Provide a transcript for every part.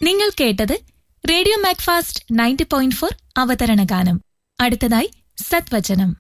നിങ്ങൾ കേട്ടത് radio Macfast ninety point four അവതരണ ഗാനം അടുത്തതായി സത്വചനം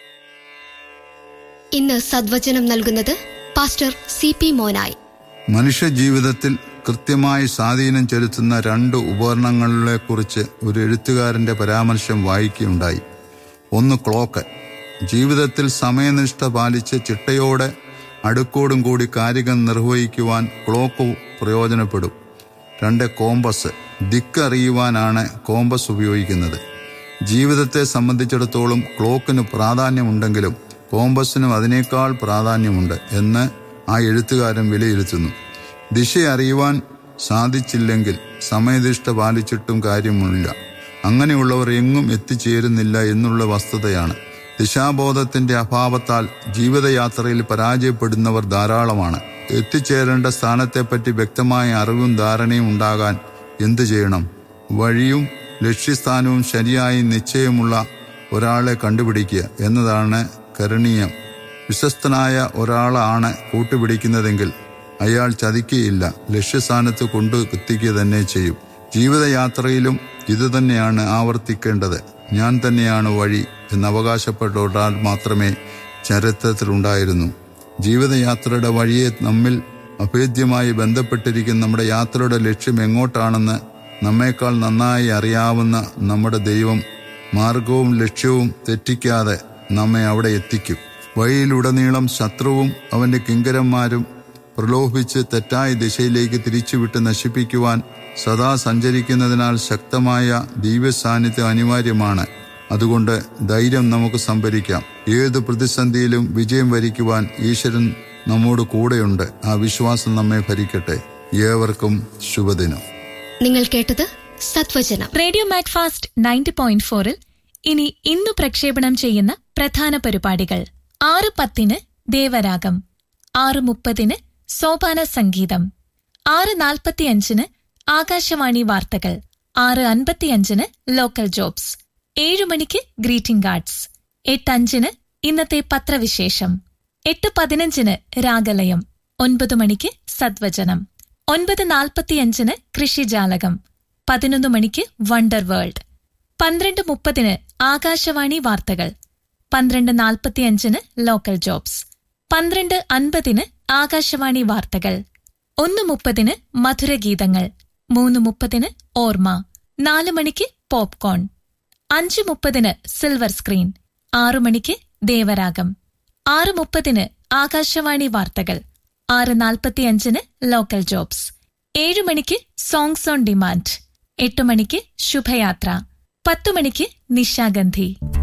ഇന്ന് സദ്വചനം നൽകുന്നത് പാസ്റ്റർ സി പി മോനായി മനുഷ്യ ജീവിതത്തിൽ കൃത്യമായി സ്വാധീനം ചെലുത്തുന്ന രണ്ട് ഉപകരണങ്ങളെക്കുറിച്ച് ഒരു എഴുത്തുകാരന്റെ പരാമർശം വായിക്കുകയുണ്ടായി ഒന്ന് ക്ലോക്ക് ജീവിതത്തിൽ സമയനിഷ്ഠ പാലിച്ച് ചിട്ടയോടെ അടുക്കോടും കൂടി കാര്യങ്ങൾ നിർവഹിക്കുവാൻ ക്ലോക്ക് പ്രയോജനപ്പെടും രണ്ട് കോമ്പസ് ദിക്കറിയുവാനാണ് കോമ്പസ് ഉപയോഗിക്കുന്നത് ജീവിതത്തെ സംബന്ധിച്ചിടത്തോളം ക്ലോക്കിന് പ്രാധാന്യമുണ്ടെങ്കിലും കോമ്പസിനും അതിനേക്കാൾ പ്രാധാന്യമുണ്ട് എന്ന് ആ എഴുത്തുകാരൻ വിലയിരുത്തുന്നു ദിശ അറിയുവാൻ സാധിച്ചില്ലെങ്കിൽ സമയനിഷ്ഠ പാലിച്ചിട്ടും കാര്യമില്ല അങ്ങനെയുള്ളവർ എങ്ങും എത്തിച്ചേരുന്നില്ല എന്നുള്ള വസ്തുതയാണ് ദിശാബോധത്തിന്റെ അഭാവത്താൽ ജീവിതയാത്രയിൽ പരാജയപ്പെടുന്നവർ ധാരാളമാണ് എത്തിച്ചേരേണ്ട സ്ഥാനത്തെപ്പറ്റി വ്യക്തമായ അറിവും ധാരണയും ഉണ്ടാകാൻ എന്തു ചെയ്യണം വഴിയും ലക്ഷ്യസ്ഥാനവും ശരിയായി നിശ്ചയമുള്ള ഒരാളെ കണ്ടുപിടിക്കുക എന്നതാണ് കരണീയം വിശ്വസ്തനായ ഒരാളാണ് കൂട്ടുപിടിക്കുന്നതെങ്കിൽ അയാൾ ചതിക്കുകയില്ല ലക്ഷ്യസ്ഥാനത്ത് കൊണ്ടു എത്തിക്കുക തന്നെ ചെയ്യും ജീവിതയാത്രയിലും ഇതുതന്നെയാണ് ആവർത്തിക്കേണ്ടത് ഞാൻ തന്നെയാണ് വഴി എന്ന് അവകാശപ്പെട്ട ഒരാൾ മാത്രമേ ചരിത്രത്തിലുണ്ടായിരുന്നു ജീവിതയാത്രയുടെ വഴിയെ നമ്മിൽ അഭേദ്യമായി ബന്ധപ്പെട്ടിരിക്കുന്ന നമ്മുടെ യാത്രയുടെ ലക്ഷ്യം എങ്ങോട്ടാണെന്ന് നമ്മേക്കാൾ നന്നായി അറിയാവുന്ന നമ്മുടെ ദൈവം മാർഗവും ലക്ഷ്യവും തെറ്റിക്കാതെ നമ്മെ അവിടെ എത്തിക്കും വഴിയിലുടനീളം ശത്രുവും അവന്റെ കിങ്കരന്മാരും പ്രലോഭിച്ച് തെറ്റായ ദിശയിലേക്ക് തിരിച്ചുവിട്ട് നശിപ്പിക്കുവാൻ സദാ സഞ്ചരിക്കുന്നതിനാൽ ശക്തമായ ദിവ്യ സാന്നിധ്യം അനിവാര്യമാണ് അതുകൊണ്ട് ധൈര്യം നമുക്ക് സംഭരിക്കാം ഏത് പ്രതിസന്ധിയിലും വിജയം വരിക്കുവാൻ ഈശ്വരൻ നമ്മോട് കൂടെയുണ്ട് ആ വിശ്വാസം നമ്മെ ഭരിക്കട്ടെ ഏവർക്കും ശുഭദിനം നിങ്ങൾ കേട്ടത് സത്വചനം റേഡിയോ മാക്ഫാസ്റ്റ് നയൻറ്റി പോയിന്റ് ഫോറിൽ ഇനി ഇന്നു പ്രക്ഷേപണം ചെയ്യുന്ന പ്രധാന പരിപാടികൾ ആറ് പത്തിന് ദേവരാഗം ആറ് മുപ്പതിന് സോപാന സംഗീതം ആറ് നാൽപ്പത്തിയഞ്ചിന് ആകാശവാണി വാർത്തകൾ ആറ് അൻപത്തിയഞ്ചിന് ലോക്കൽ ജോബ്സ് ഏഴു മണിക്ക് ഗ്രീറ്റിംഗ് കാർഡ്സ് എട്ടഞ്ചിന് ഇന്നത്തെ പത്രവിശേഷം എട്ട് പതിനഞ്ചിന് രാഗലയം ഒൻപത് മണിക്ക് സദ്വചനം ഒൻപത് നാൽപ്പത്തിയഞ്ചിന് കൃഷിജാലകം പതിനൊന്ന് മണിക്ക് വണ്ടർ വേൾഡ് പന്ത്രണ്ട് മുപ്പതിന് ആകാശവാണി വാർത്തകൾ പന്ത്രണ്ട് നാൽപ്പത്തിയഞ്ചിന് ലോക്കൽ ജോബ്സ് പന്ത്രണ്ട് അൻപതിന് ആകാശവാണി വാർത്തകൾ ഒന്ന് മുപ്പതിന് മധുരഗീതങ്ങൾ മൂന്ന് മുപ്പതിന് ഓർമ്മ നാല് മണിക്ക് പോപ്കോൺ അഞ്ച് മുപ്പതിന് സിൽവർ സ്ക്രീൻ ആറു മണിക്ക് ദേവരാഗം ആറ് മുപ്പതിന് ആകാശവാണി വാർത്തകൾ ആറ് നാൽപ്പത്തിയഞ്ചിന് ലോക്കൽ ജോബ്സ് ഏഴു മണിക്ക് സോങ്സ് ഓൺ ഡിമാൻഡ് എട്ട് മണിക്ക് ശുഭയാത്ര പത്തു മണിക്ക് നിശാഗന്ധി